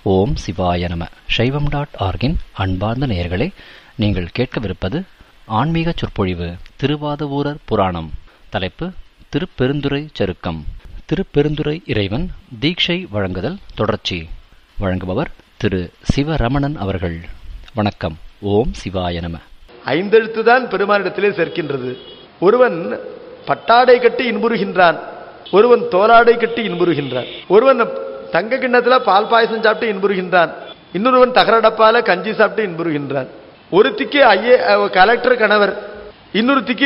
ஓம் சிவாய நம சைவம் டாட் ஆர்கின் அன்பார்ந்த நேயர்களே நீங்கள் கேட்கவிருப்பது ஆன்மீக சொற்பொழிவு திருவாதவூரர் புராணம் தலைப்பு திருப்பெருந்துறை சருக்கம் திருப்பெருந்துறை இறைவன் தீட்சை வழங்குதல் தொடர்ச்சி வழங்குபவர் திரு சிவரமணன் அவர்கள் வணக்கம் ஓம் சிவாய நம ஐந்தெழுத்து தான் பெருமானிடத்திலே சேர்க்கின்றது ஒருவன் பட்டாடை கட்டி இன்புறுகின்றான் ஒருவன் தோலாடை கட்டி இன்புறுகின்றான் ஒருவன் தங்க கிண்ணத்துல பால் பாயசம் சாப்பிட்டு இன்புறுகின்றான் இன்னொருவன் தகரடப்பால கஞ்சி சாப்பிட்டு இன்புறுகின்றான் ஒருத்திக்கு ஐயே அஹ், கலெக்டர் கணவர் இன்னொருத்திக்கு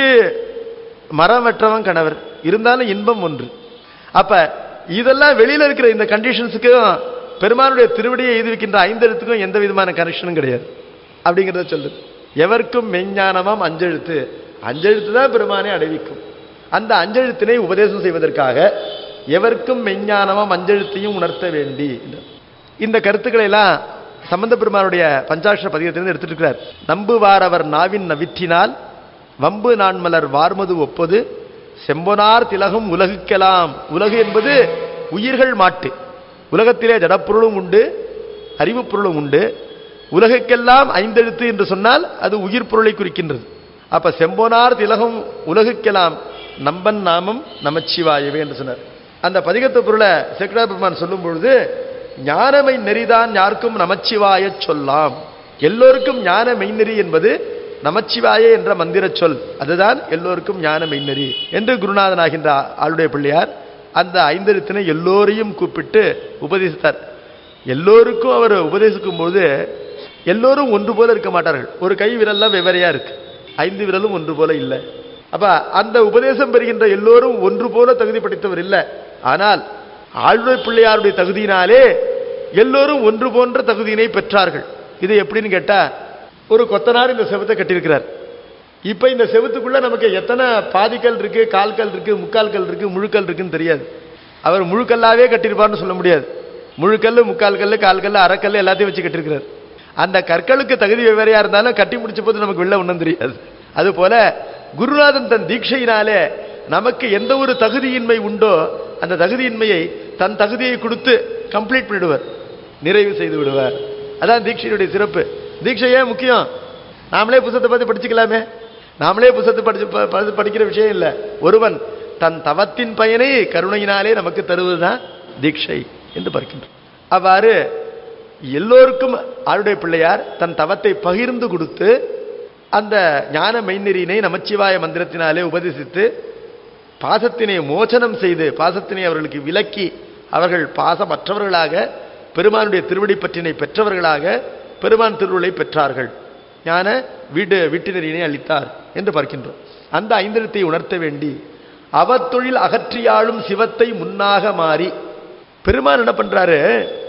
மரம் வெற்றவன் கணவர் இருந்தாலும் இன்பம் ஒன்று அப்ப இதெல்லாம் வெளியில இருக்கிற இந்த கண்டிஷன்ஸுக்கும் பெருமானுடைய திருவடியை எய்துவிக்கின்ற ஐந்தெழுத்துக்கும் எந்த விதமான கனெக்ஷனும் கிடையாது அப்படிங்கிறத சொல்லுது எவர்க்கும் மெஞ்ஞானமாம் அஞ்செழுத்து அஞ்செழுத்து தான் பெருமானை அடைவிக்கும் அந்த அஞ்செழுத்தினை உபதேசம் செய்வதற்காக எவர்க்கும் மெஞ்ஞானமாம் அஞ்செழுத்தையும் உணர்த்த வேண்டி என்றார். இந்த கருத்துக்களை எல்லாம் சம்பந்த பெருமானுடைய பஞ்சாட்சர பதிகத்திலிருந்து எடுத்துட்டு இருக்கிறார் நம்புவாரவர் நாவின் நவிற்றினால் வம்பு நான்மலர் வார்மது ஒப்பது செம்பொனார் திலகம் உலகுக்கெல்லாம் உலகு என்பது உயிர்கள் மாட்டு உலகத்திலே ஜடப்பொருளும் உண்டு அறிவுப் பொருளும் உண்டு உலகுக்கெல்லாம் ஐந்தெழுத்து என்று சொன்னால் அது உயிர் பொருளை குறிக்கின்றது அப்ப செம்போனார் திலகம் உலகுக்கெல்லாம் நம்பன் நாமம் நமச்சிவாயவே என்று சொன்னார் அந்த பதிகத்து பொருளை சேக்கடா பெருமான் சொல்லும் பொழுது ஞானமை நெறிதான் யாருக்கும் நமச்சிவாய சொல்லாம் எல்லோருக்கும் ஞான மெய்நெறி என்பது நமச்சிவாய என்ற மந்திர சொல் அதுதான் எல்லோருக்கும் ஞான மெய்நெறி என்று குருநாதனாகின்ற ஆளுடைய பிள்ளையார் அந்த ஐந்தெழுத்தினை எல்லோரையும் கூப்பிட்டு உபதேசித்தார் எல்லோருக்கும் அவர் உபதேசிக்கும் போது எல்லோரும் ஒன்று போல இருக்க மாட்டார்கள் ஒரு கை விரல்லாம் வெவ்வேறையா இருக்கு ஐந்து விரலும் ஒன்று போல இல்லை அப்ப அந்த உபதேசம் பெறுகின்ற எல்லோரும் ஒன்று போல தகுதி படைத்தவர் இல்லை ஆனால் ஆளுடைய பிள்ளையாருடைய தகுதியினாலே எல்லோரும் ஒன்று போன்ற தகுதியினை பெற்றார்கள் இது எப்படின்னு கேட்டா ஒரு கொத்தனார் இந்த செவத்தை கட்டியிருக்கிறார் இப்ப இந்த செவுத்துக்குள்ள நமக்கு எத்தனை பாதிக்கல் இருக்கு கால்கள் இருக்கு முக்கால்கள் இருக்கு முழுக்கல் இருக்குன்னு தெரியாது அவர் முழுக்கல்லாவே கட்டியிருப்பார்னு சொல்ல முடியாது முழுக்கல்லு முக்கால் கல்லு கால் கல்லு அரைக்கல்லு எல்லாத்தையும் வச்சு கட்டியிருக்கிறார் அந்த கற்களுக்கு தகுதி வெவ்வேறையா இருந்தாலும் கட்டி முடிச்ச போது நமக்கு வெளில ஒன்றும் தெரியாது அதுபோல குருநாதன் தன் தீட்சையினாலே நமக்கு எந்த ஒரு தகுதியின்மை உண்டோ அந்த தகுதியின்மையை தன் தகுதியை கொடுத்து கம்ப்ளீட் பண்ணிடுவார் நிறைவு செய்து விடுவார் அதான் தீட்சையினுடைய சிறப்பு தீட்சை ஏன் முக்கியம் நாமளே புத்தகத்தை பார்த்து படிச்சுக்கலாமே நாமளே புத்தகத்தை படிச்சு ப- ப- படிக்கிற விஷயம் இல்லை ஒருவன் தன் தவத்தின் பயனை கருணையினாலே நமக்கு தருவதுதான் தீட்சை என்று பார்க்கின்றோம் அவ்வாறு எல்லோருக்கும் ஆளுடைய பிள்ளையார் தன் தவத்தை பகிர்ந்து கொடுத்து அந்த ஞான மெய்நெறியினை நமச்சிவாய மந்திரத்தினாலே உபதேசித்து பாசத்தினை மோசனம் செய்து பாசத்தினை அவர்களுக்கு விலக்கி அவர்கள் பாசமற்றவர்களாக பெருமானுடைய திருவடி பற்றினை பெற்றவர்களாக பெருமான் திருவுளை பெற்றார்கள் ஞான வீடு வீட்டினரினை அளித்தார் என்று பார்க்கின்றோம் அந்த ஐந்தெழுத்தை உணர்த்த வேண்டி அவத்தொழில் அகற்றியாளும் சிவத்தை முன்னாக மாறி பெருமான் என்ன பண்றாரு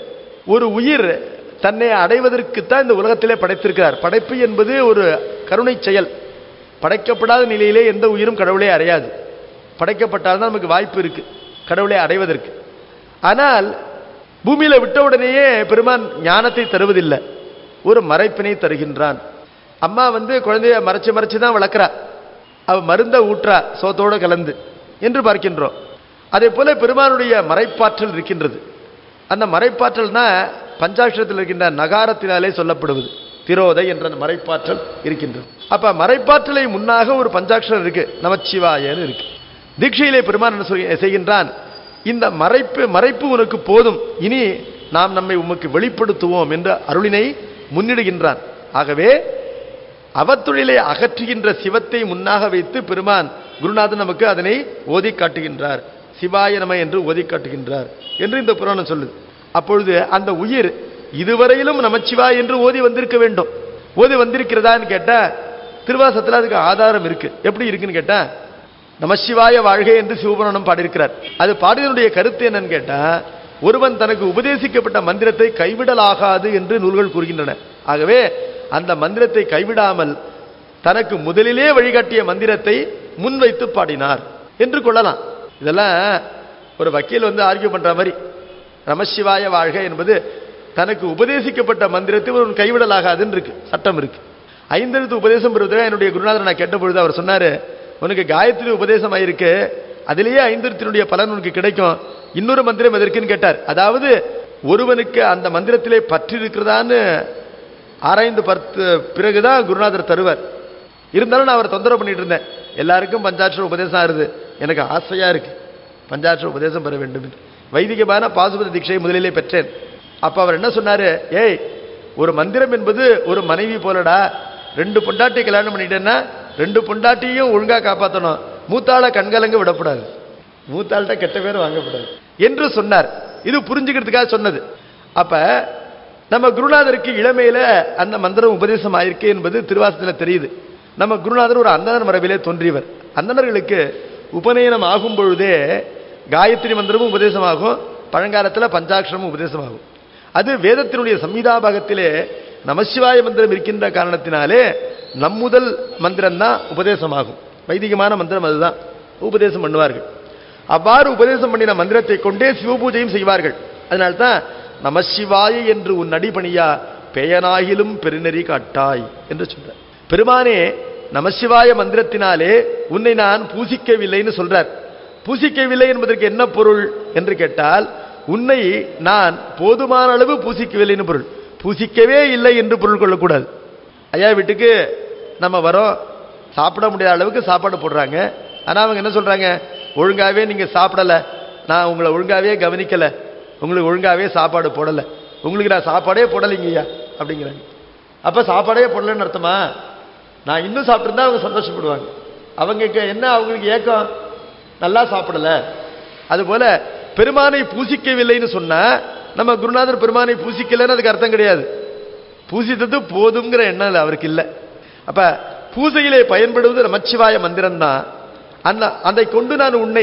ஒரு உயிர் தன்னை அடைவதற்குத்தான் இந்த உலகத்திலே படைத்திருக்கிறார் படைப்பு என்பது ஒரு கருணை செயல் படைக்கப்படாத நிலையிலே எந்த உயிரும் கடவுளை அடையாது படைக்கப்பட்டால்தான் நமக்கு வாய்ப்பு இருக்கு கடவுளை அடைவதற்கு ஆனால் பூமியில விட்ட உடனேயே பெருமான் ஞானத்தை தருவதில்லை ஒரு மறைப்பினை தருகின்றான் அம்மா வந்து குழந்தைய மறைச்சு மறைச்சு தான் வளர்க்குறா அவ மருந்த ஊற்றா சோத்தோட கலந்து என்று பார்க்கின்றோம் அதே போல பெருமானுடைய மறைப்பாற்றல் இருக்கின்றது அந்த மறைப்பாற்றல்னா பஞ்சாட்சரத்தில் இருக்கின்ற நகாரத்தினாலே சொல்லப்படுவது திரோதை என்ற அந்த மறைப்பாற்றல் இருக்கின்றது அப்ப மறைப்பாற்றலை முன்னாக ஒரு பஞ்சாட்சரம் இருக்கு நமச்சிவாயன்னு இருக்கு தீட்சையிலே பெருமான் என்ன சொல்லி- செய்கின்றான் இந்த மறைப்பு மறைப்பு உனக்கு போதும் இனி நாம் நம்மை உமக்கு வெளிப்படுத்துவோம் என்ற அருளினை முன்னிடுகின்றான் ஆகவே அவத்தொழிலை அகற்றுகின்ற சிவத்தை முன்னாக வைத்து பெருமான் குருநாதன் நமக்கு அதனை ஓதி காட்டுகின்றார் சிவாய நம என்று ஓதி காட்டுகின்றார் என்று இந்த புராணம் சொல்லுது அப்பொழுது அந்த உயிர் இதுவரையிலும் நமச்சிவாய் என்று ஓதி வந்திருக்க வேண்டும் ஓதி வந்திருக்கிறதான்னு கேட்டா திருவாசத்துல அதுக்கு ஆதாரம் இருக்கு எப்படி இருக்குன்னு கேட்டா நமசிவாய வாழ்க என்று சிவபுராணம் பாடியிருக்கிறார் அது பாடியதனுடைய கருத்து என்னன்னு கேட்டா ஒருவன் தனக்கு உபதேசிக்கப்பட்ட மந்திரத்தை கைவிடலாகாது என்று நூல்கள் கூறுகின்றன ஆகவே அந்த மந்திரத்தை கைவிடாமல் தனக்கு முதலிலே வழிகாட்டிய மந்திரத்தை முன்வைத்து பாடினார் என்று கொள்ளலாம் இதெல்லாம் ஒரு வக்கீல் வந்து ஆர்கியூ பண்ற மாதிரி நமசிவாய வாழ்க என்பது தனக்கு உபதேசிக்கப்பட்ட மந்திரத்தை ஒரு கைவிடலாகாதுன்னு இருக்கு சட்டம் இருக்கு ஐந்தெழுத்து உபதேசம் பெறுவதாக என்னுடைய குருநாதர் நான் கேட்ட பொழுது அவர் சொன்னாரு உனக்கு காயத்ரி உபதேசம் ஆயிருக்கு அதிலேயே ஐந்தெழுத்தினுடைய பலன் உனக்கு கிடைக்கும் இன்னொரு மந்திரம் எதற்குன்னு கேட்டார் அதாவது ஒருவனுக்கு அந்த மந்திரத்திலே பற்று இருக்கிறதான்னு ஆராய்ந்து பார்த்து பிறகுதான் குருநாதர் தருவார் இருந்தாலும் நான் அவரை தொந்தரவு பண்ணிட்டு இருந்தேன் எல்லாருக்கும் பஞ்சாட்சர உபதேசம் ஆறுது எனக்கு ஆசையா இருக்கு பஞ்சாட்சர உபதேசம் பெற வேண்டும் என்று வைதிகமான பாசுபத தீட்சையை முதலிலே பெற்றேன் அப்ப அவர் என்ன சொன்னாரு ஏய் ஒரு மந்திரம் என்பது ஒரு மனைவி போலடா ரெண்டு பொண்டாட்டி கல்யாணம் பண்ணிட்டேன்னா ரெண்டு பொண்டாட்டியும் ஒழுங்கா காப்பாற்றணும் மூத்தாள கண்கலங்க விடக்கூடாது மூத்தாள்கிட்ட கெட்ட பேர் வாங்கக்கூடாது என்று சொன்னார் இது புரிஞ்சுக்கிறதுக்காக சொன்னது அப்ப நம்ம குருநாதருக்கு இளமையில அந்த மந்திரம் உபதேசம் ஆயிருக்கு என்பது திருவாசத்துல தெரியுது நம்ம குருநாதர் ஒரு அந்தனர் மரபிலே தோன்றியவர் அந்தணர்களுக்கு உபநயனம் ஆகும் பொழுதே காயத்ரி மந்திரமும் உபதேசமாகும் பழங்காலத்துல பஞ்சாட்சரமும் உபதேசமாகும் அது வேதத்தினுடைய சம்ஹிதா பாகத்திலே நமசிவாய மந்திரம் இருக்கின்ற காரணத்தினாலே நம்முதல் மந்திரம் தான் உபதேசமாகும் வைதிகமான மந்திரம் அதுதான் உபதேசம் பண்ணுவார்கள் அவ்வாறு உபதேசம் பண்ணின மந்திரத்தை கொண்டே சிவபூஜையும் செய்வார்கள் அதனால்தான் நமசிவாய என்று உன் அடிபணியா பெயனாகிலும் பெருநெறி காட்டாய் என்று சொல்றார் பெருமானே நமசிவாய மந்திரத்தினாலே உன்னை நான் பூசிக்கவில்லைன்னு சொல்றார் பூசிக்கவில்லை என்பதற்கு என்ன பொருள் என்று கேட்டால் உன்னை நான் போதுமான அளவு பூசிக்கவில்லைன்னு பொருள் பூசிக்கவே இல்லை என்று பொருள் கொள்ளக்கூடாது ஐயா வீட்டுக்கு நம்ம வரோம் சாப்பிட முடியாத அளவுக்கு சாப்பாடு போடுறாங்க ஆனா அவங்க என்ன சொல்றாங்க ஒழுங்காவே நீங்க சாப்பிடல நான் உங்களை ஒழுங்காவே கவனிக்கல உங்களுக்கு ஒழுங்காவே சாப்பாடு போடல உங்களுக்கு நான் சாப்பாடே போடலைங்கய்யா அப்படிங்கிறாங்க அப்ப சாப்பாடே போடலன்னு அர்த்தமா நான் இன்னும் சாப்பிட்டிருந்தா அவங்க சந்தோஷப்படுவாங்க அவங்க என்ன அவங்களுக்கு ஏக்கம் நல்லா சாப்பிடல அதுபோல பெருமானை பூசிக்கவில்லைன்னு சொன்னா நம்ம குருநாதர் பெருமானை பூசிக்கலைன்னு அதுக்கு அர்த்தம் கிடையாது பூசித்தது போதுங்கிற எண்ணம் இல்லை அவருக்கு இல்லை அப்ப பூஜையிலே பயன்படுவது நமச்சிவாய மந்திரம் தான் அந்த அதை கொண்டு நான் உன்னை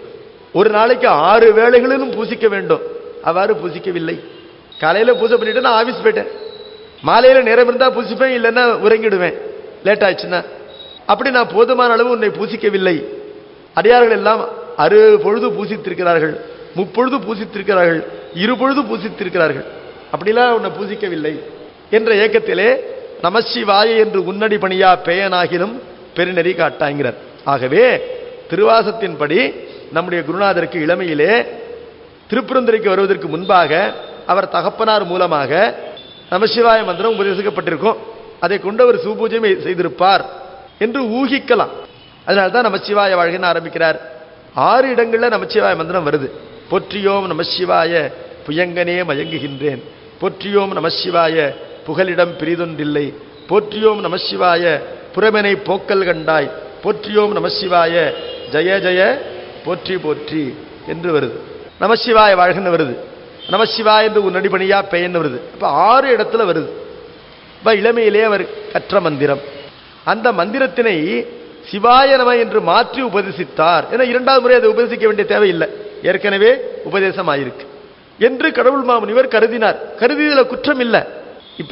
ஒரு நாளைக்கு ஆறு வேளைகளிலும் பூசிக்க வேண்டும் அவ்வாறு பூசிக்கவில்லை காலையில பூஜை பண்ணிட்டு நான் ஆபீஸ் போயிட்டேன் மாலையில நேரம் இருந்தா பூசிப்பேன் இல்லைன்னா உறங்கிடுவேன் லேட் ஆயிடுச்சுன்னா அப்படி நான் போதுமான அளவு உன்னை பூசிக்கவில்லை அடியார்கள் எல்லாம் அறு பொழுது பூசித்திருக்கிறார்கள் முப்பொழுது பூசித்திருக்கிறார்கள் இரு பொழுது பூசித்திருக்கிறார்கள் அப்படிலாம் உன்னை பூசிக்கவில்லை என்ற ஏக்கத்திலே நமசிவாய என்று உன்னடி பணியா பெயனாகிலும் பெருநெறி காட்டாங்கிறார் ஆகவே திருவாசத்தின்படி நம்முடைய குருநாதருக்கு இளமையிலே திருப்பரந்துரைக்கு வருவதற்கு முன்பாக அவர் தகப்பனார் மூலமாக நமசிவாய மந்திரம் உபதேசிக்கப்பட்டிருக்கும் அதை கொண்டு அவர் சுபூஜை செய்திருப்பார் என்று ஊகிக்கலாம் அதனால தான் நமசிவாய வாழ்கைன்னு ஆரம்பிக்கிறார் ஆறு இடங்கள்ல நமச்சிவாய மந்திரம் வருது போற்றியோம் நமசிவாய புயங்கனே மயங்குகின்றேன் போற்றியோம் நமசிவாய புகலிடம் பிரிதொன்றில்லை போற்றியோம் நமசிவாய புறமெனை போக்கல் கண்டாய் போற்றியோம் நமசிவாய ஜெய ஜெய போற்றி போற்றி என்று வருது நமசிவாய வாழ்கன்னு வருது நமசிவாய என்று உன் அடிபணியா பெயன்னு வருது அப்ப ஆறு இடத்துல வருது இப்ப இளமையிலே அவர் கற்ற மந்திரம் அந்த மந்திரத்தினை சிவாய நம என்று மாற்றி உபதேசித்தார் ஏன்னா இரண்டாவது முறை அதை உபதேசிக்க வேண்டிய தேவையில்லை ஏற்கனவே உபதேசம் ஆயிருக்கு என்று கடவுள் மாமுனிவர் கருதினார் கருதியதுல குற்றம் இல்லை இப்ப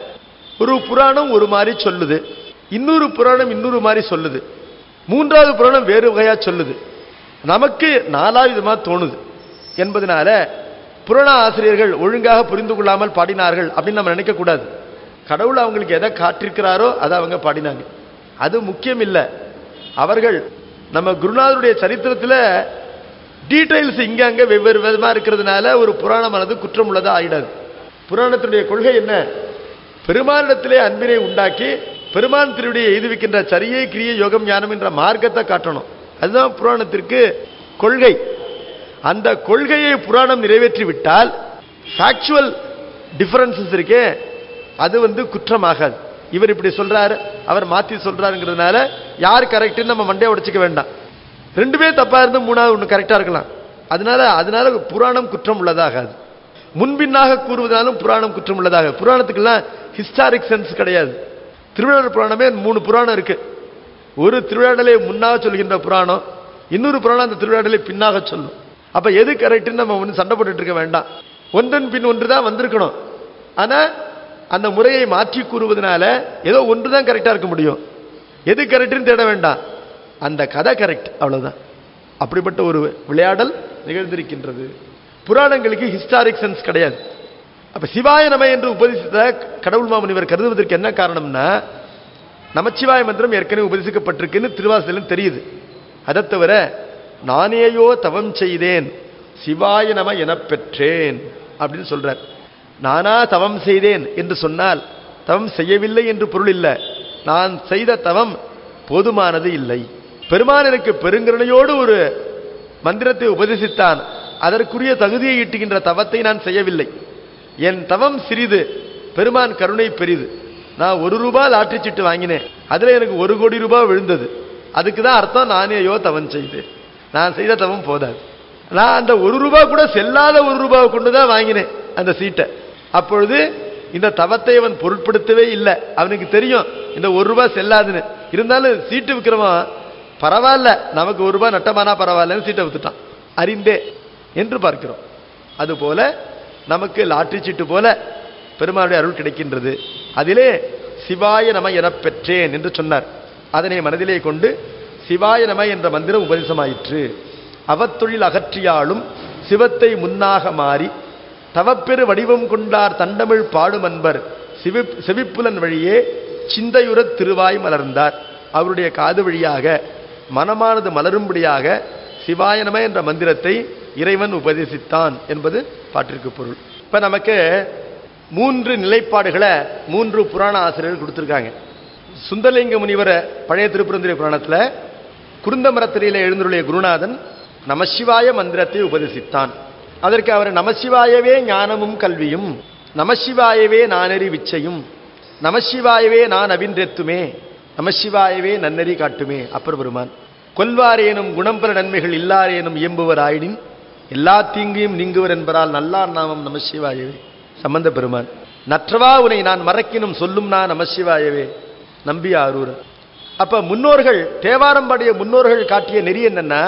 ஒரு புராணம் ஒரு மாதிரி சொல்லுது இன்னொரு புராணம் இன்னொரு மாதிரி சொல்லுது மூன்றாவது புராணம் வேறு வகையா சொல்லுது நமக்கு நாலா விதமா தோணுது என்பதனால புராண ஆசிரியர்கள் ஒழுங்காக புரிந்து கொள்ளாமல் பாடினார்கள் அப்படின்னு நம்ம நினைக்க கூடாது கடவுள் அவங்களுக்கு எதை காட்டிருக்கிறாரோ அதை அவங்க பாடினாங்க அது முக்கியம் இல்லை அவர்கள் நம்ம குருநாதருடைய சரித்திரத்தில் டீடைல்ஸ் இங்க அங்க வெவ்வேறு விதமா இருக்கிறதுனால ஒரு புராணமானது குற்றம் உள்ளதா ஆயிடாது புராணத்தினுடைய கொள்கை என்ன பெருமானிடத்திலே அன்பினை உண்டாக்கி பெருமான் திருடைய எய்துவிக்கின்ற சரியை கிரியை யோகம் ஞானம் என்ற மார்க்கத்தை காட்டணும் அதுதான் புராணத்திற்கு கொள்கை அந்த கொள்கையை புராணம் நிறைவேற்றி விட்டால் ஃபேக்சுவல் டிஃபரன்சஸ் இருக்கே அது வந்து குற்றமாகாது இவர் இப்படி சொல்றாரு அவர் மாத்தி சொல்றாருங்கிறதுனால யார் கரெக்ட்னு நம்ம மண்டையை உடைச்சிக்க வேண்டாம் ரெண்டுமே தப்பா இருந்து மூணாவது ஒன்று கரெக்டா இருக்கலாம் அதனால அதனால புராணம் குற்றம் உள்ளதாகாது முன்பின்னாக கூறுவதாலும் புராணம் குற்றம் உள்ளதாக புராணத்துக்கெல்லாம் ஹிஸ்டாரிக் சென்ஸ் கிடையாது திருவிழா புராணமே மூணு புராணம் இருக்கு ஒரு திருவிழாடலை முன்னாக சொல்கின்ற புராணம் இன்னொரு புராணம் அந்த திருவிழாடலை பின்னாக சொல்லும் அப்ப எது கரெக்ட்னு நம்ம ஒன்று சண்டை போட்டுட்டு இருக்க வேண்டாம் ஒன்றன் பின் ஒன்று தான் வந்திருக்கணும் ஆனா அந்த முறையை மாற்றி கூறுவதனால ஏதோ ஒன்று தான் கரெக்டா இருக்க முடியும் எது கரெக்ட்னு தேட வேண்டாம் அந்த கதை கரெக்ட் அவ்வளவுதான் அப்படிப்பட்ட ஒரு விளையாடல் நிகழ்ந்திருக்கின்றது புராணங்களுக்கு ஹிஸ்டாரிக் சென்ஸ் கிடையாது அப்ப சிவாய நம என்று உபதேசித்த கடவுள் மாமுனிவர் கருதுவதற்கு என்ன காரணம்னா நமச்சிவாய மந்திரம் ஏற்கனவே உபதேசிக்கப்பட்டிருக்குன்னு திருவாசலும் தெரியுது அதை தவிர நானேயோ தவம் செய்தேன் சிவாய நம எனப் பெற்றேன் அப்படின்னு சொல்றார் நானா தவம் செய்தேன் என்று சொன்னால் தவம் செய்யவில்லை என்று பொருள் இல்லை நான் செய்த தவம் போதுமானது இல்லை பெருமான் எனக்கு பெருங்கருணையோடு ஒரு மந்திரத்தை உபதேசித்தான் அதற்குரிய தகுதியை ஈட்டுகின்ற தவத்தை நான் செய்யவில்லை என் தவம் சிறிது பெருமான் கருணை பெரிது நான் ஒரு ரூபாய் லாட்டரி சீட்டு வாங்கினேன் அதுல எனக்கு ஒரு கோடி ரூபாய் விழுந்தது அதுக்கு தான் அர்த்தம் நானேயோ தவம் செய்தேன் நான் செய்த தவம் போதாது நான் அந்த ஒரு ரூபாய் கூட செல்லாத ஒரு ரூபாவை கொண்டு தான் வாங்கினேன் அந்த சீட்டை அப்பொழுது இந்த தவத்தை அவன் பொருட்படுத்தவே இல்லை அவனுக்கு தெரியும் இந்த ஒரு ரூபாய் செல்லாதுன்னு இருந்தாலும் சீட்டு விற்கிறவன் பரவாயில்ல நமக்கு ஒரு ரூபாய் நட்டமானா பரவாயில்லன்னு சீட்டை வித்துட்டான் அறிந்தே என்று பார்க்கிறோம் அதுபோல நமக்கு லாட்டரி சீட்டு போல பெருமாளுடைய அருள் கிடைக்கின்றது அதிலே சிவாய நம எனப் பெற்றேன் என்று சொன்னார் அதனை மனதிலே கொண்டு சிவாய நம என்ற மந்திரம் உபதேசமாயிற்று அவத்தொழில் அகற்றியாலும் சிவத்தை முன்னாக மாறி தவப்பெரு வடிவம் கொண்டார் தண்டமிழ் பாடும் அன்பர் சிவி செவிப்புலன் வழியே சிந்தையுறத் திருவாய் மலர்ந்தார் அவருடைய காது வழியாக மனமானது மலரும்படியாக சிவாய நம என்ற மந்திரத்தை இறைவன் உபதேசித்தான் என்பது பாட்டிற்கு பொருள் இப்ப நமக்கு மூன்று நிலைப்பாடுகளை மூன்று புராண ஆசிரியர்கள் கொடுத்திருக்காங்க சுந்தரலிங்க முனிவர பழைய திருப்புரந்திரை புராணத்துல குருந்த மரத்திரையில எழுந்துள்ள குருநாதன் நமசிவாய மந்திரத்தை உபதேசித்தான் அதற்கு அவர் நமசிவாயவே ஞானமும் கல்வியும் நமசிவாயவே நானறி விச்சையும் நமசிவாயவே நான் அபின்றெத்துமே நமசிவாயவே நன்னறி காட்டுமே அப்பர் பெருமான் கொல்வாரேனும் குணம்பெற நன்மைகள் இல்லாரேனும் இயம்புவர் ஆயிடின் எல்லா தீங்கையும் நீங்குவர் என்பதால் நல்லார் நாமம் நமசிவாயவே சம்பந்த பெருமான் நற்றவா உனை நான் மறக்கினும் சொல்லும் நான் நமசிவாயவே நம்பி ஆரூர் அப்ப முன்னோர்கள் தேவாரம்பாடிய முன்னோர்கள் காட்டிய நெறி என்னன்னா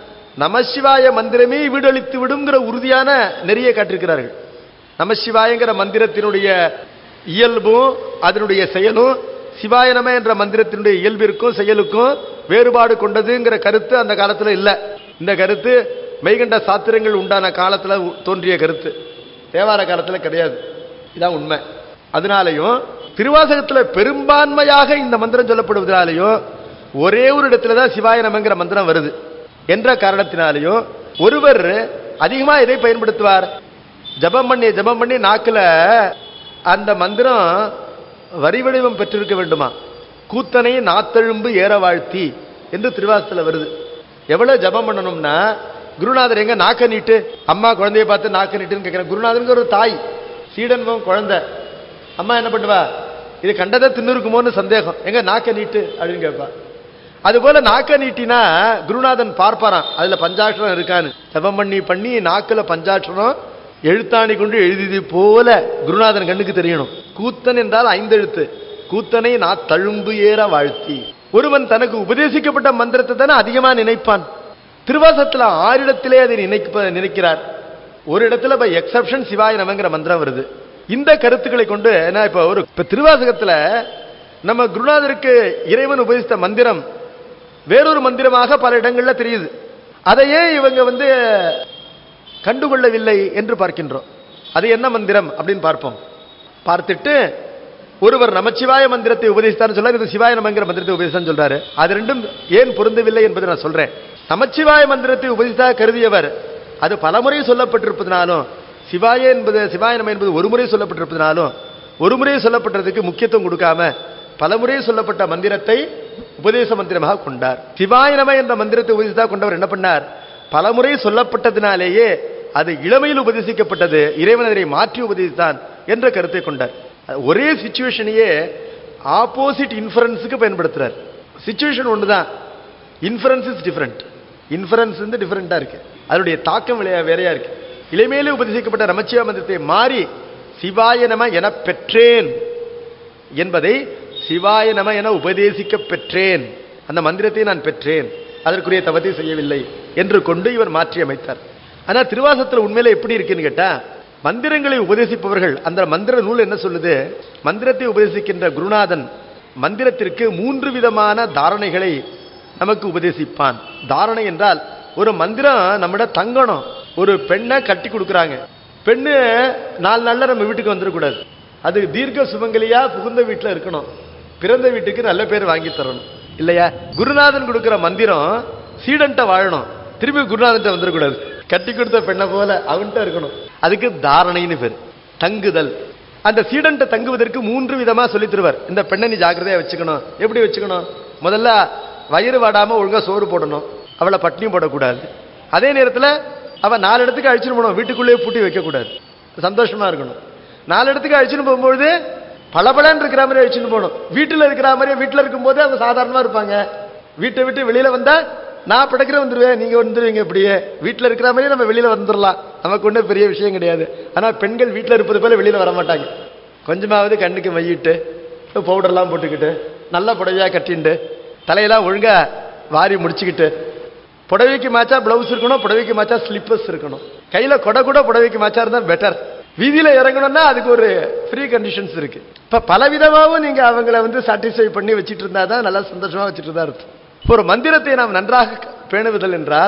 நமசிவாய மந்திரமே வீடளித்து விடுங்கிற உறுதியான நெறியை காட்டியிருக்கிறார்கள் நமசிவாயங்கிற மந்திரத்தினுடைய இயல்பும் அதனுடைய செயலும் சிவாயனம என்ற மந்திரத்தினுடைய இயல்பிற்கும் செயலுக்கும் வேறுபாடு கொண்டதுங்கிற கருத்து அந்த காலத்துல இல்ல இந்த கருத்து மெய்கண்ட சாத்திரங்கள் உண்டான காலத்துல உ- தோன்றிய கருத்து தேவார காலத்துல கிடையாது இதான் உண்மை அதனாலையும் திருவாசகத்துல பெரும்பான்மையாக இந்த மந்திரம் சொல்லப்படுவதனாலையும் ஒரே ஒரு இடத்துல தான் சிவாய நமங்கிற மந்திரம் வருது என்ற காரணத்தினாலையும் ஒருவர் அதிகமா எதை பயன்படுத்துவார் ஜபம் பண்ணி ஜபம் பண்ணி நாக்குல அந்த மந்திரம் வரி வடிவம் பெற்றிருக்க வேண்டுமா கூத்தனை நாத்தழும்பு ஏற வாழ்த்தி என்று திருவாசத்துல வருது எவ்வளவு ஜபம் பண்ணணும்னா குருநாதர் எங்க நாக்க நீட்டு அம்மா குழந்தைய பார்த்து நாக்க நீட்டுன்னு கேட்கிறேன் குருநாதருக்கு ஒரு தாய் சீடன்மம் குழந்தை அம்மா என்ன பண்ணுவா இது கண்டதை தின்னுருக்குமோன்னு சந்தேகம் எங்க நாக்க நீட்டு அப்படின்னு கேட்பா அதுபோல நாக்க நீட்டினா குருநாதன் பார்ப்பாராம் அதுல பஞ்சாட்சரம் இருக்கான்னு ஜபம் பண்ணி பண்ணி நாக்குல பஞ்சாட்சரம் எழுத்தாணி கொண்டு எழுதியது போல குருநாதன் கண்ணுக்கு தெரியணும் கூத்தன் என்றால் ஐந்தெழுத்து கூத்தனை நான் தழும்பு ஏற வாழ்த்தி ஒருவன் தனக்கு உபதேசிக்கப்பட்ட மந்திரத்தை தானே அதிகமா நினைப்பான் திருவாசத்துல ஆறிடத்திலே அதை நினைக்க நினைக்கிறார் ஒரு இடத்துல இப்ப எக்ஸப்ஷன் சிவாய நமங்கிற மந்திரம் வருது இந்த கருத்துக்களை கொண்டு என்ன இப்ப ஒரு இப்ப திருவாசகத்துல நம்ம குருநாதருக்கு இறைவன் உபதேசித்த மந்திரம் வேறொரு மந்திரமாக பல இடங்கள்ல தெரியுது அதையே இவங்க வந்து கண்டுகொள்ளவில்லை என்று பார்க்கின்றோம் அது என்ன மந்திரம் அப்படின்னு பார்ப்போம் பார்த்துட்டு ஒருவர் நமச்சிவாய மந்திரத்தை உபதேசித்தார்னு சொல்றாரு இது சிவாய நமங்கிற மந்திரத்தை உபதேசித்தான்னு சொல்றாரு அது ரெண்டும் ஏன் பொருந்தவில்லை என்பதை நான் சொல்றேன் நமச்சிவாய மந்திரத்தை உபதேசித்தா கருதியவர் அது பலமுறை சொல்லப்பட்டிருப்பதனாலும் சிவாய என்பது சிவாய நம என்பது ஒரு முறை சொல்லப்பட்டிருப்பதனாலும் ஒரு முறை சொல்லப்பட்டதுக்கு முக்கியத்துவம் கொடுக்காம பலமுறை சொல்லப்பட்ட மந்திரத்தை உபதேச மந்திரமாக கொண்டார் சிவாய நம என்ற மந்திரத்தை உபதேசித்தா கொண்டவர் என்ன பண்ணார் பலமுறை சொல்லப்பட்டதினாலேயே அது இளமையில் உபதேசிக்கப்பட்டது இறைவன் அதனை மாற்றி உபதேசித்தான் என்ற கருத்தை கொண்டார் ஒரே சுச்சுவேஷனையே ஆப்போசிட் இன்ஃபரன்ஸுக்கு பயன்படுத்துறார் சுச்சுவேஷன் ஒண்ணுதான் இன்ஃபரன்ஸ் இஸ் டிஃபரெண்ட் இன்ஃபரன்ஸ் வந்து டிஃபரெண்டா இருக்கு அதனுடைய தாக்கம் விளையா வேறையா இருக்கு இளமையிலே உபதேசிக்கப்பட்ட நமச்சிவா மந்திரத்தை மாறி சிவாய நம என பெற்றேன் என்பதை சிவாய நம என உபதேசிக்க பெற்றேன் அந்த மந்திரத்தை நான் பெற்றேன் அதற்குரிய தவத்தை செய்யவில்லை என்று கொண்டு இவர் மாற்றி அமைத்தார் ஆனா திருவாசத்துல உண்மையில எப்படி இருக்குன்னு கேட்டா மந்திரங்களை உபதேசிப்பவர்கள் அந்த மந்திர நூல் என்ன சொல்லுது மந்திரத்தை உபதேசிக்கின்ற குருநாதன் மந்திரத்திற்கு மூன்று விதமான தாரணைகளை நமக்கு உபதேசிப்பான் தாரணை என்றால் ஒரு மந்திரம் நம்மிட தங்கணும் ஒரு பெண்ணை கட்டி கொடுக்குறாங்க பெண்ணு நாலு நாள்ல நம்ம வீட்டுக்கு வந்துடக்கூடாது அது தீர்க்க சுமங்கலியா புகுந்த வீட்டுல இருக்கணும் பிறந்த வீட்டுக்கு நல்ல பேர் வாங்கி தரணும் இல்லையா குருநாதன் கொடுக்கிற மந்திரம் சீடன்ட்ட வாழணும் திரும்பி குருநாதன்ட்ட வந்துடக்கூடாது கட்டி கொடுத்த பெண்ணை போல அவன்கிட்ட இருக்கணும் அதுக்கு தாரணைன்னு பேர் தங்குதல் அந்த சீடன்ட்ட தங்குவதற்கு மூன்று விதமா சொல்லித் தருவார் இந்த பெண்ணை நீ ஜாக்கிரதையா வச்சுக்கணும் எப்படி வச்சுக்கணும் முதல்ல வயிறு வாடாம ஒழுங்கா சோறு போடணும் அவளை பட்னியும் போடக்கூடாது அதே நேரத்துல அவ நாலு இடத்துக்கு அழிச்சுட்டு போகணும் வீட்டுக்குள்ளேயே பூட்டி வைக்கக்கூடாது சந்தோஷமா இருக்கணும் நாலு இடத்துக்கு அழிச்சுட்டு போகும்போது பளபளன்னு இருக்கிற மாதிரி அழிச்சுட்டு போகணும் வீட்டுல இருக்கிற மாதிரி வீட்டுல இருக்கும்போது அவங்க சாதாரணமா இருப்பாங்க வீட்டை விட்டு வெளியில வந்தா நான் படைக்கிற வந்துருவேன் நீங்க வந்துருவீங்க இப்படியே வீட்டுல இருக்கிற மாதிரி நம்ம வெளியில வந்துடலாம் நமக்கு ஒன்றும் பெரிய விஷயம் கிடையாது ஆனா பெண்கள் வீட்டுல இருப்பது போல வெளியில வர மாட்டாங்க கொஞ்சமாவது கண்ணுக்கு மையிட்டு பவுடர்லாம் போட்டுக்கிட்டு நல்ல புடவையா கட்டிண்டு தலையெல்லாம் ஒழுங்கா வாரி முடிச்சுக்கிட்டு புடவைக்கு மாச்சா பிளவுஸ் இருக்கணும் புடவைக்கு மாச்சா ஸ்லிப்பர்ஸ் இருக்கணும் கையில கொடை கூட புடவைக்கு மாச்சா இருந்தா பெட்டர் வீதியில இறங்கணும்னா அதுக்கு ஒரு ஃப்ரீ கண்டிஷன்ஸ் இருக்கு இப்ப பலவிதமாவும் நீங்க அவங்கள வந்து சாட்டிஸ்ஃபை பண்ணி வச்சிட்டு இருந்தா தான் நல்லா சந்தோஷமா வச்சுட்டு தான் இருக்கும் ஒரு மந்திரத்தை நாம் நன்றாக பேணுவதல் என்றால்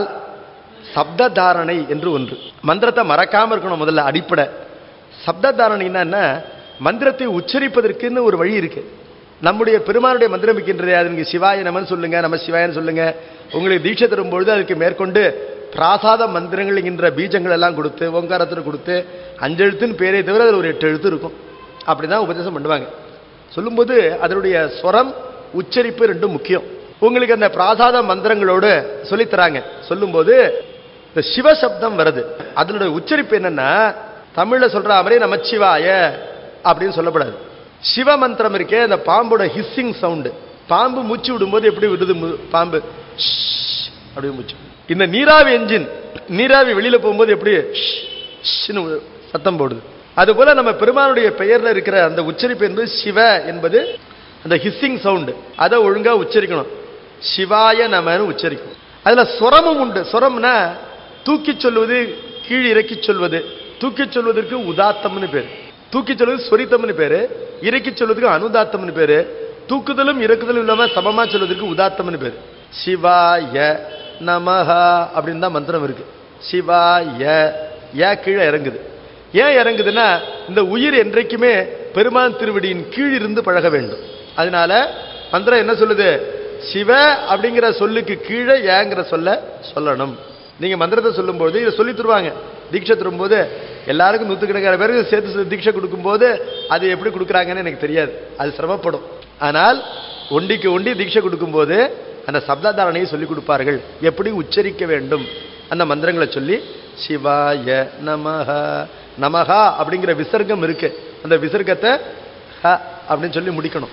சப்த தாரணை என்று ஒன்று மந்திரத்தை மறக்காம இருக்கணும் முதல்ல அடிப்படை சப்த தாரணைன்னா என்ன மந்திரத்தை உச்சரிப்பதற்குன்னு ஒரு வழி இருக்கு நம்முடைய பெருமானுடைய மந்திரம் இருக்கின்றதே அது நீங்க சிவாய நமன் சொல்லுங்க நம்ம சிவாயன்னு சொல்லுங்க உங்களுக்கு தீட்சை தரும்பொழுது அதுக்கு மேற்கொண்டு பிராசாத மந்திரங்கள் என்கின்ற பீஜங்கள் எல்லாம் கொடுத்து ஓங்காரத்தில் கொடுத்து அஞ்செழுத்துன்னு பேரே தவிர அதில் ஒரு எட்டு எழுத்து இருக்கும் அப்படிதான் உபதேசம் பண்ணுவாங்க சொல்லும்போது அதனுடைய ஸ்வரம் உச்சரிப்பு ரெண்டும் முக்கியம் உங்களுக்கு அந்த பிராசாத மந்திரங்களோடு சொல்லித் தராங்க சொல்லும்போது இந்த சிவசப்தம் வருது அதனுடைய உச்சரிப்பு என்னன்னா தமிழ்ல சொல்ற மாதிரி நமச்சிவாய அப்படின்னு சொல்லப்படாது சிவ மந்திரம் இருக்கே அந்த பாம்போட ஹிஸ்ஸிங் சவுண்டு பாம்பு மூச்சு விடும்போது எப்படி விடுது மு- பாம்பு ஷ் அப்படி மூச்சு இந்த நீராவி என்ஜின் நீராவி வெளியில போகும்போது எப்படி ஷ், ஷ்னு சத்தம் போடுது அதுபோல நம்ம பெருமானுடைய பெயர்ல இருக்கிற அந்த உச்சரிப்பு என்பது சிவ என்பது அந்த ஹிஸ்ஸிங் சவுண்டு அதை ஒழுங்கா உச்சரிக்கணும் சிவாய நமன்னு உச்சரிக்கணும் அதுல சுரமும் உண்டு சுரம்னா தூக்கி சொல்வது கீழ் இறக்கி சொல்வது தூக்கி சொல்வதற்கு உதாத்தம்னு பேரு தூக்கி சொல்வது சொரித்தம்னு பேரு இறக்கி சொல்வதற்கு அனுதாத்தம்னு பேரு தூக்குதலும் இறக்குதலும் இல்லாம சமமா சொல்வதற்கு உதாத்தம்னு பேரு சிவாய நமஹா அப்படின்னு தான் மந்திரம் இருக்கு சிவாய ஏ கீழே இறங்குது ஏன் இறங்குதுன்னா இந்த உயிர் என்றைக்குமே பெருமான் திருவடியின் கீழ் இருந்து பழக வேண்டும் அதனால மந்திரம் என்ன சொல்லுது சிவ அப்படிங்கிற சொல்லுக்கு கீழே ஏங்கிற சொல்ல சொல்லணும் நீங்க மந்திரத்தை சொல்லும்போது இதை சொல்லி தருவாங்க தீட்சை தரும்போது எல்லாருக்கும் நூற்றுக்கணக்கான பேருக்கு சேர்த்து சொல்லி தீட்சை கொடுக்கும்போது அது எப்படி கொடுக்குறாங்கன்னு எனக்கு தெரியாது அது சிரமப்படும் ஆனால் ஒண்டிக்கு ஒண்டி தீட்சை கொடுக்கும்போது அந்த சப்தாதாரணையை சொல்லி கொடுப்பார்கள் எப்படி உச்சரிக்க வேண்டும் அந்த மந்திரங்களை சொல்லி சிவாய நமஹ நமஹா அப்படிங்கிற விசர்க்கம் இருக்கு அந்த விசர்க்கத்தை ஹ அப்படின்னு சொல்லி முடிக்கணும்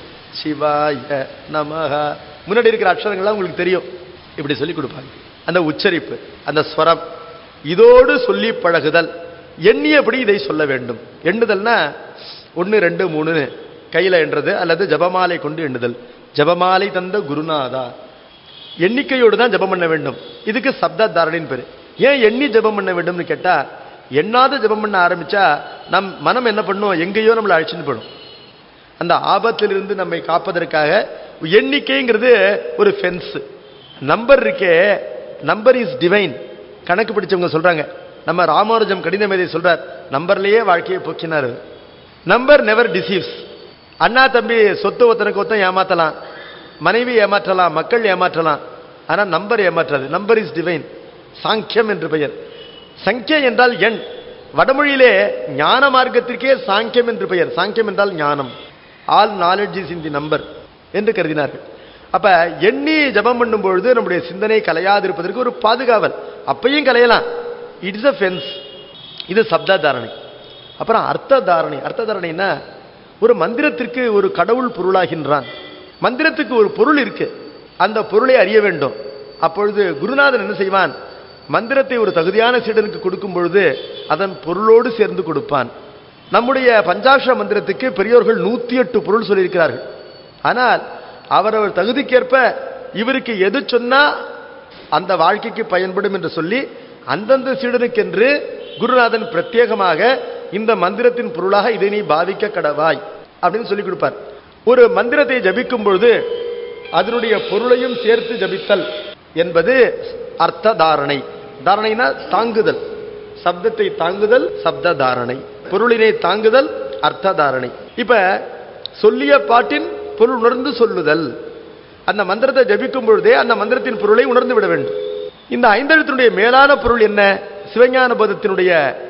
சிவாய நமஹ முன்னாடி இருக்கிற அக்ஷரங்கள்லாம் உங்களுக்கு தெரியும் இப்படி சொல்லி கொடுப்பாங்க அந்த உச்சரிப்பு அந்த ஸ்வரம் இதோடு சொல்லி பழகுதல் எண்ணியபடி இதை சொல்ல வேண்டும் எண்ணுதல்னா ஒன்று ரெண்டு மூணு கையில எண்றது அல்லது ஜபமாலை கொண்டு எண்ணுதல் ஜபமாலை தந்த குருநாதா எண்ணிக்கையோடு தான் ஜெபம் பண்ண வேண்டும் இதுக்கு சப்த தாரணின்னு பேரு ஏன் எண்ணி ஜெபம் பண்ண வேண்டும்னு கேட்டா எண்ணாத ஜெபம் பண்ண ஆரம்பிச்சா நம் மனம் என்ன பண்ணும் எங்கேயோ நம்மளை அழைச்சின்னு போயிடும் அந்த ஆபத்திலிருந்து நம்மை காப்பதற்காக எண்ணிக்கைங்கிறது ஒரு ஃபென்ஸ் நம்பர் இருக்கே நம்பர் இஸ் டிவைன் கணக்கு பிடிச்சவங்க சொல்றாங்க நம்ம ராமானுஜம் கடித மேதை சொல்றார் நம்பர்லயே வாழ்க்கையை போக்கினார் நம்பர் நெவர் டிசீவ்ஸ் அண்ணா தம்பி சொத்து ஒருத்தனுக்கு ஒருத்தன் ஏமாத்தலாம் மனைவி ஏமாற்றலாம் மக்கள் ஏமாற்றலாம் ஆனா நம்பர் ஏமாற்றாது நம்பர் இஸ் டிவைன் சாங்கியம் என்று பெயர் சங்கிய என்றால் எண் வடமொழியிலே ஞான மார்க்கத்திற்கே சாங்கியம் என்று பெயர் சாங்கியம் என்றால் ஞானம் all knowledge is in the number என்று கருதினார்கள் அப்ப எண்ணி ஜெபம் பண்ணும் பொழுது நம்முடைய சிந்தனை கலையாதிருப்பதற்கு ஒரு பாதுகாவல் அப்பையும் கலையலாம் இட்ஸ் அ ஃபென்ஸ் இது சப்த தாரணை அப்புறம் அர்த்த தாரணை அர்த்த தாரணைன்னா ஒரு மந்திரத்திற்கு ஒரு கடவுள் பொருளாகின்றான் மந்திரத்துக்கு ஒரு பொருள் இருக்கு அந்த பொருளை அறிய வேண்டும் அப்பொழுது குருநாதன் என்ன செய்வான் மந்திரத்தை ஒரு தகுதியான சீடனுக்கு கொடுக்கும் பொழுது அதன் பொருளோடு சேர்ந்து கொடுப்பான் நம்முடைய பஞ்சாட்சர மந்திரத்துக்கு பெரியோர்கள் நூத்தி எட்டு பொருள் சொல்லியிருக்கிறார்கள் ஆனால் அவரவர் தகுதிக்கேற்ப இவருக்கு எது சொன்னா அந்த வாழ்க்கைக்கு பயன்படும் என்று சொல்லி அந்தந்த சீடனுக்கென்று குருநாதன் பிரத்யேகமாக இந்த மந்திரத்தின் பொருளாக இதை நீ பாவிக்க கடவாய் அப்படின்னு சொல்லி கொடுப்பார் ஒரு மந்திரத்தை ஜபிக்கும் பொழுது அதனுடைய பொருளையும் சேர்த்து ஜபித்தல் என்பது அர்த்த தாரணை தாரணைனா தாங்குதல் சப்தத்தை தாங்குதல் சப்த தாரணை பொருளினை தாங்குதல் அர்த்த தாரணை இப்ப சொல்லிய பாட்டின் பொருள் உணர்ந்து சொல்லுதல் அந்த மந்திரத்தை ஜபிக்கும் பொழுதே அந்த மந்திரத்தின் பொருளை உணர்ந்து விட வேண்டும் இந்த ஐந்தெழுத்தினுடைய மேலான பொருள் என்ன சிவஞான பதத்தினுடைய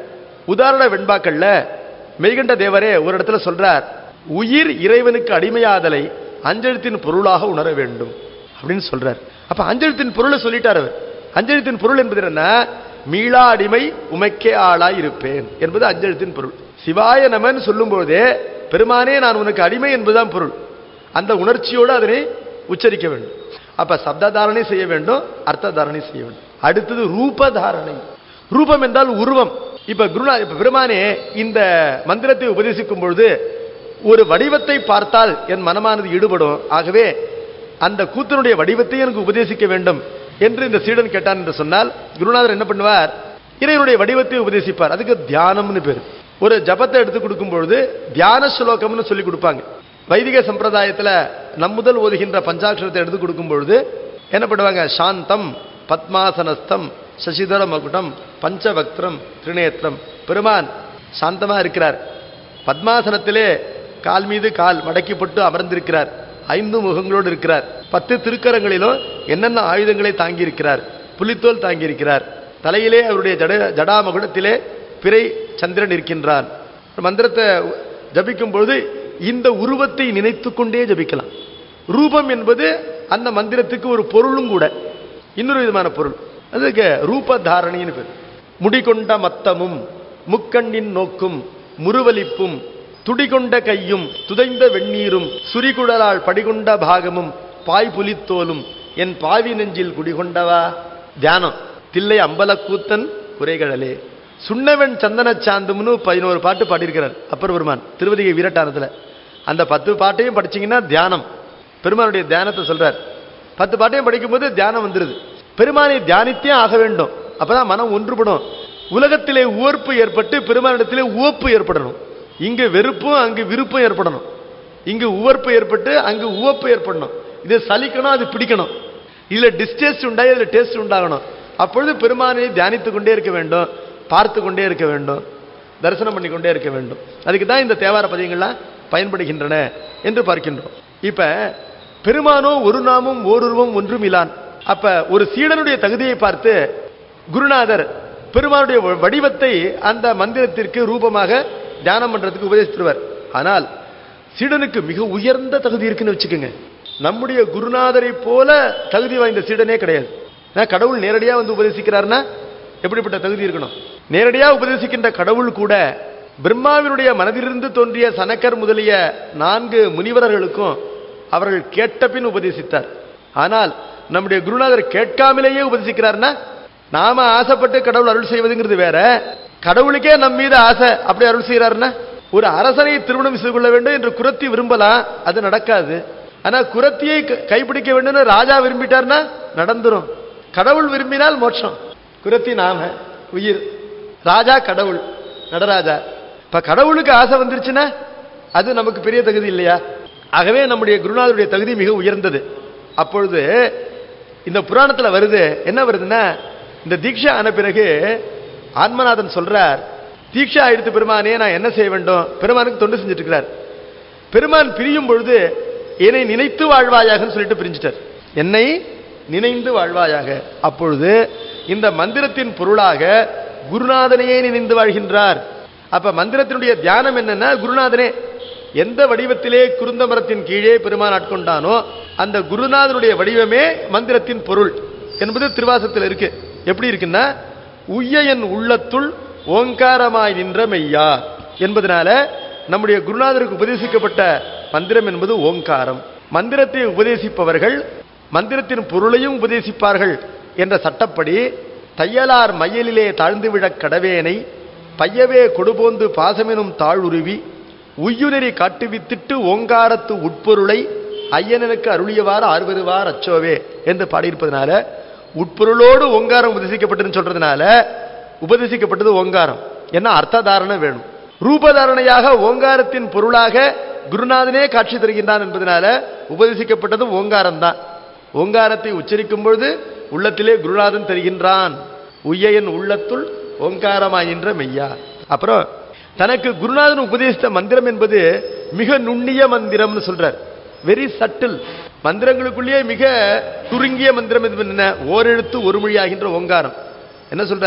உதாரண வெண்பாக்கள்ல மெய்கண்ட தேவரே ஒரு இடத்துல சொல்றார் உயிர் இறைவனுக்கு அடிமையாதலை அஞ்செழுத்தின் பொருளாக உணர வேண்டும் அப்படின்னு சொல்றார் அப்ப அஞ்செழுத்தின் பொருளை சொல்லிட்டார் அவர் அஞ்செழுத்தின் பொருள் என்பது என்ன மீளா அடிமை உமைக்கே ஆளாய் இருப்பேன் என்பது அஞ்செழுத்தின் பொருள் சிவாய நமன் சொல்லும் பொழுதே பெருமானே நான் உனக்கு அடிமை என்பதுதான் பொருள் அந்த உணர்ச்சியோடு அதனை உச்சரிக்க வேண்டும் அப்ப சப்த தாரணை செய்ய வேண்டும் அர்த்த தாரணை செய்ய வேண்டும் அடுத்தது ரூப தாரணை ரூபம் என்றால் உருவம் இப்ப குருநா இப்ப பெருமானே இந்த மந்திரத்தை உபதேசிக்கும் பொழுது ஒரு வடிவத்தை பார்த்தால் என் மனமானது ஈடுபடும் ஆகவே அந்த கூத்தனுடைய வடிவத்தை எனக்கு உபதேசிக்க வேண்டும் என்று இந்த சீடன் கேட்டான் என்று சொன்னால் குருநாதர் என்ன பண்ணுவார் இறைவனுடைய வடிவத்தை உபதேசிப்பார் அதுக்கு தியானம்னு பேர் ஒரு ஜபத்தை எடுத்து கொடுக்கும் பொழுது தியான ஸ்லோகம்னு சொல்லி கொடுப்பாங்க வைதிக சம்பிரதாயத்துல நம்முதல் ஓதுகின்ற பஞ்சாட்சரத்தை எடுத்து கொடுக்கும் பொழுது என்ன பண்ணுவாங்க சாந்தம் பத்மாசனஸ்தம் சசிதர மகுடம் பஞ்சவக்திரம் திரிநேத்திரம் பெருமான் சாந்தமா இருக்கிறார் பத்மாசனத்திலே கால் மீது கால் மடக்கிப்பட்டு அமர்ந்திருக்கிறார் ஐந்து முகங்களோடு இருக்கிறார் பத்து திருக்கரங்களிலும் என்னென்ன ஆயுதங்களை தாங்கி இருக்கிறார் புலித்தோல் தாங்கி இருக்கிறார் தலையிலே அவருடைய ஜட ஜடாமகுடத்திலே பிறை சந்திரன் இருக்கின்றான் மந்திரத்தை ஜபிக்கும் பொழுது இந்த உருவத்தை நினைத்துக் கொண்டே ஜபிக்கலாம் ரூபம் என்பது அந்த மந்திரத்துக்கு ஒரு பொருளும் கூட இன்னொரு விதமான பொருள் அதுக்கு ரூப தாரணின்னு பேர் முடிகொண்ட மத்தமும் முக்கண்ணின் நோக்கும் முருவலிப்பும் துடிகொண்ட கையும் துதைந்த வெந்நீரும் சுரிகுடலால் படிகொண்ட பாகமும் பாய் புலித்தோலும் என் பாவி நெஞ்சில் குடிகொண்டவா தியானம் தில்லை அம்பலக்கூத்தன் குறைகடலே சுண்ணவன் சந்தன சாந்தம்னு பதினோரு பாட்டு பாடியிருக்கிறார் அப்பர் பெருமான் திருவதிகை வீரட்டானத்துல அந்த பத்து பாட்டையும் படிச்சீங்கன்னா தியானம் பெருமானுடைய தியானத்தை சொல்றார் பத்து பாட்டையும் படிக்கும்போது தியானம் வந்துருது பெருமானை தியானித்தே ஆக வேண்டும் அப்பதான் மனம் ஒன்றுபடும் உலகத்திலே உவர்ப்பு ஏற்பட்டு பெருமானிடத்திலே உவப்பு ஏற்படணும் இங்கு வெறுப்பும் அங்கு விருப்பம் ஏற்படணும் இங்கு உவர்ப்பு ஏற்பட்டு அங்கு உவப்பு ஏற்படணும் இது சலிக்கணும் அது பிடிக்கணும் இதுல டிஸ்டேஸ்ட் உண்டாகி அதுல டேஸ்ட் உண்டாகணும் அப்பொழுது பெருமானை தியானித்துக் கொண்டே இருக்க வேண்டும் பார்த்து கொண்டே இருக்க வேண்டும் தரிசனம் பண்ணி கொண்டே இருக்க வேண்டும் அதுக்கு தான் இந்த தேவார பதியங்கள்லாம் பயன்படுகின்றன என்று பார்க்கின்றோம் இப்ப பெருமானோ ஒரு நாமும் ஓருருவம் ஒன்றும் இலான் அப்ப ஒரு சீடனுடைய தகுதியை பார்த்து குருநாதர் பெருமானுடைய வ- வடிவத்தை அந்த மந்திரத்திற்கு ரூபமாக தியானம் பண்றதுக்கு உபதேசித்துருவார் ஆனால் சீடனுக்கு மிக உயர்ந்த தகுதி இருக்குன்னு வச்சுக்கோங்க நம்முடைய குருநாதரை போல தகுதி வாய்ந்த சீடனே கிடையாது ஏன்னா கடவுள் நேரடியா வந்து உபதேசிக்கிறாருன்னா எப்படிப்பட்ட தகுதி இருக்கணும் நேரடியா உபதேசிக்கின்ற கடவுள் கூட பிரம்மாவினுடைய மனதிலிருந்து தோன்றிய சனக்கர் முதலிய நான்கு முனிவரர்களுக்கும் அவர்கள் கேட்ட பின் உபதேசித்தார் ஆனால் நம்முடைய குருநாதர் கேட்காமலேயே உபதேசிக்கிறார்னா நாம ஆசைப்பட்டு கடவுள் அருள் செய்வதுங்கிறது வேற கடவுளுக்கே நம் மீது ஆசை அப்படி அருள் செய்யறாருன்னா ஒரு அரசனை திருமணம் செய்து கொள்ள வேண்டும் என்று குரத்தி விரும்பலாம் அது நடக்காது ஆனா குரத்தியை க- கைப்பிடிக்க வேண்டும்னு ராஜா விரும்பிட்டார்னா நடந்துரும் கடவுள் விரும்பினால் மோட்சம் குரத்தி நாம உயிர் ராஜா கடவுள் நடராஜா இப்ப கடவுளுக்கு ஆசை வந்துருச்சுன்னா அது நமக்கு பெரிய தகுதி இல்லையா ஆகவே நம்முடைய குருநாதருடைய தகுதி மிக உயர்ந்தது அப்பொழுது இந்த புராணத்துல வருது என்ன வருதுன்னா இந்த தீட்சை ஆன பிறகு ஆன்மநாதன் சொல்றார் தீட்சை எடுத்து பெருமானே நான் என்ன செய்ய வேண்டும் பெருமானுக்கு தொண்டு செஞ்சுட்டு இருக்கிறார் பெருமான் பிரியும் பொழுது என்னை நினைத்து வாழ்வாயாகன்னு சொல்லிட்டு பிரிஞ்சிட்டார் என்னை நினைந்து வாழ்வாயாக அப்பொழுது இந்த மந்திரத்தின் பொருளாக குருநாதனையே நினைந்து வாழ்கின்றார் அப்ப மந்திரத்தினுடைய தியானம் என்னன்னா குருநாதனே எந்த வடிவத்திலே குருந்த மரத்தின் கீழே பெருமான் ஆட்கொண்டானோ அந்த குருநாதனுடைய வடிவமே மந்திரத்தின் பொருள் என்பது திருவாசத்தில் இருக்கு எப்படி இருக்குன்னா உய்ய என் உள்ளத்துள் ஓங்காரமாய் நின்ற மெய்யா என்பதனால நம்முடைய குருநாதருக்கு உபதேசிக்கப்பட்ட மந்திரம் என்பது ஓங்காரம் மந்திரத்தை உபதேசிப்பவர்கள் மந்திரத்தின் பொருளையும் உபதேசிப்பார்கள் என்ற சட்டப்படி தையலார் மையலிலே தாழ்ந்து விழக் கடவேனை பையவே கொடுபோந்து பாசமெனும் தாழுருவி உய்யுநெறி காட்டுவித்திட்டு ஓங்காரத்து உட்பொருளை ஐயனனுக்கு அருளியவாறு ஆர்வருவார் அச்சோவே என்று பாடியிருப்பதனால உட்பொருளோடு ஓங்காரம் உபதேசிக்கப்பட்டதுன்னு சொல்றதுனால உபதேசிக்கப்பட்டது ஓங்காரம் என்ன அர்த்த தாரணை வேணும் ரூபதாரணையாக ஓங்காரத்தின் பொருளாக குருநாதனே காட்சி தருகின்றான் என்பதனால உபதேசிக்கப்பட்டதும் ஓங்காரம் தான் ஓங்காரத்தை உச்சரிக்கும் பொழுது உள்ளத்திலே குருநாதன் தெரிகின்றான் உய்யன் உள்ளத்துள் ஓங்காரமாயின்ற மெய்யா அப்புறம் தனக்கு குருநாதன் உபதேசித்த மந்திரம் என்பது மிக நுண்ணிய மந்திரம்னு சொல்றார் வெரி சட்டில் மந்திரங்களுக்குள்ளேயே மிக சுருங்கிய மந்திரம் எது என்ன ஓரெழுத்து ஒரு மொழியாகின்ற ஓங்காரம் என்ன சொல்றார்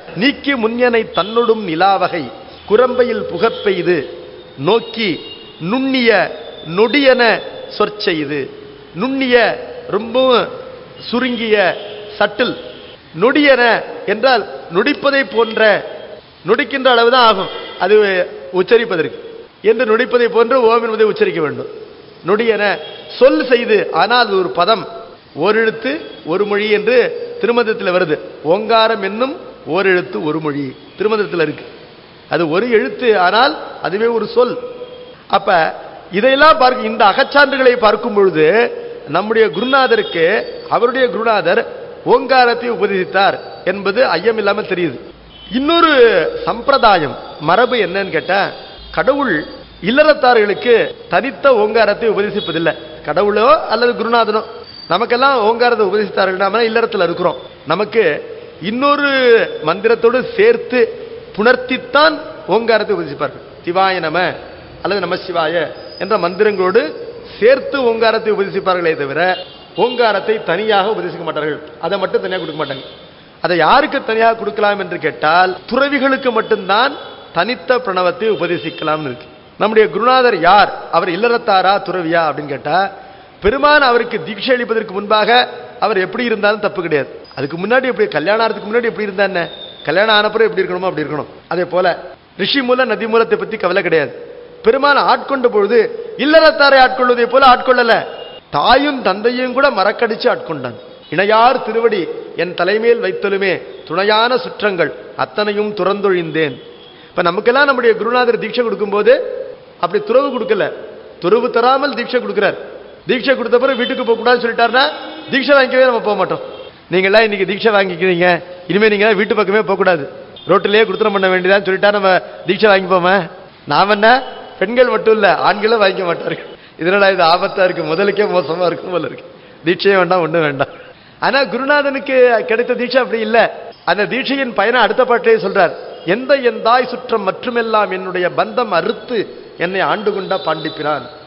நீக்கி முன்யனை தன்னொடும் நிலாவகை குரம்பையில் புகப்பெய்து நோக்கி நுண்ணிய நொடியன சொற்செய்து நுண்ணிய ரொம்பவும் சுருங்கிய சட்டில் நொடியன என்றால் நொடிப்பதை போன்ற நொடிக்கின்ற அளவுதான் ஆகும் அது உச்சரிப்பதற்கு என்று நொடிப்பதை போன்று ஓம் என்பதை உச்சரிக்க வேண்டும் நொடியன சொல் செய்து ஆனால் அது ஒரு பதம் ஓரெழுத்து ஒரு மொழி என்று திருமந்தத்தில் வருது ஓங்காரம் என்னும் ஓரெழுத்து ஒரு மொழி திருமந்தத்தில் இருக்கு அது ஒரு எழுத்து ஆனால் அதுவே ஒரு சொல் அப்ப இதையெல்லாம் பார்க்க இந்த அகச்சான்றுகளை பார்க்கும் பொழுது நம்முடைய குருநாதருக்கு அவருடைய குருநாதர் ஓங்காரத்தை உபதேசித்தார் என்பது ஐயம் இல்லாம தெரியுது இன்னொரு சம்பிரதாயம் மரபு என்னன்னு கேட்டா கடவுள் இல்லறத்தார்களுக்கு தனித்த ஓங்காரத்தை உபதேசிப்பதில்லை கடவுளோ அல்லது குருநாதனோ நமக்கெல்லாம் ஓங்காரத்தை உபதேசித்தார்கள் நாம இல்லறத்துல இருக்கிறோம் நமக்கு இன்னொரு மந்திரத்தோடு சேர்த்து புணர்த்தித்தான் ஓங்காரத்தை உபதேசிப்பார்கள் சிவாய நம அல்லது நம சிவாய என்ற மந்திரங்களோடு சேர்த்து ஓங்காரத்தை உபதேசிப்பார்களே தவிர ஓங்காரத்தை தனியாக உபதேசிக்க மாட்டார்கள் அதை மட்டும் தனியாக கொடுக்க மாட்டாங்க அதை யாருக்கு தனியாக கொடுக்கலாம் என்று கேட்டால் துறவிகளுக்கு மட்டும்தான் தனித்த பிரணவத்தை உபதேசிக்கலாம்னு இருக்கு நம்முடைய குருநாதர் யார் அவர் இல்லறத்தாரா துறவியா அப்படின்னு கேட்டா பெருமான் அவருக்கு தீட்சை அளிப்பதற்கு முன்பாக அவர் எப்படி இருந்தாலும் தப்பு கிடையாது அதுக்கு முன்னாடி எப்படி கல்யாணம் ஆகிறதுக்கு முன்னாடி எப்படி இருந்தா என்ன கல்யாணம் ஆனப்புறம் எப்படி இருக்கணுமோ அப்படி இருக்கணும் அதே போல ரிஷி மூல நதி மூலத்தை பத்தி கவலை கிடையாது பெருமான் ஆட்கொண்ட பொழுது இல்லறத்தாரை ஆட்கொள்வதை போல ஆட்கொள்ளல தாயும் தந்தையும் கூட மறக்கடிச்சு ஆட்கொண்டான் இணையார் திருவடி என் தலைமையில் வைத்தலுமே துணையான சுற்றங்கள் அத்தனையும் துறந்தொழிந்தேன் இப்ப நமக்கெல்லாம் நம்முடைய குருநாதர் தீட்சை கொடுக்கும்போது அப்படி துறவு கொடுக்கல துறவு தராமல் தீட்சை கொடுக்கிறார் தீட்சை கொடுத்த பிறகு வீட்டுக்கு போக கூடாதுன்னு சொல்லிட்டாருன்னா தீட்சை வாங்கிக்கவே நம்ம போக மாட்டோம் நீங்களாம் இன்னைக்கு தீட்சை வாங்கிக்கிறீங்க இனிமே நீங்க வீட்டு பக்கமே போக கூடாது ரோட்டிலேயே கொடுத்துட பண்ண வேண்டியதான்னு சொல்லிட்டா நம்ம தீட்சை வாங்கிப்போமா நாம என்ன பெண்கள் மட்டும் இல்ல ஆண்களும் வாங்கிக்க மாட்டார்கள் இதனால இது ஆபத்தா இருக்கு முதலுக்கே மோசமா இருக்கும் போல இருக்கு தீட்சையும் வேண்டாம் ஒண்ணும் வேண்டாம் ஆனா குருநாதனுக்கு கிடைத்த தீட்சை அப்படி இல்ல அந்த தீட்சையின் பயனை அடுத்த பாட்டிலே சொல்றார் எந்த என் தாய் சுற்றம் மற்றுமெல்லாம் என்னுடைய பந்தம் அறுத்து என்னை ஆண்டு கொண்ட பாண்டிப்பிரான்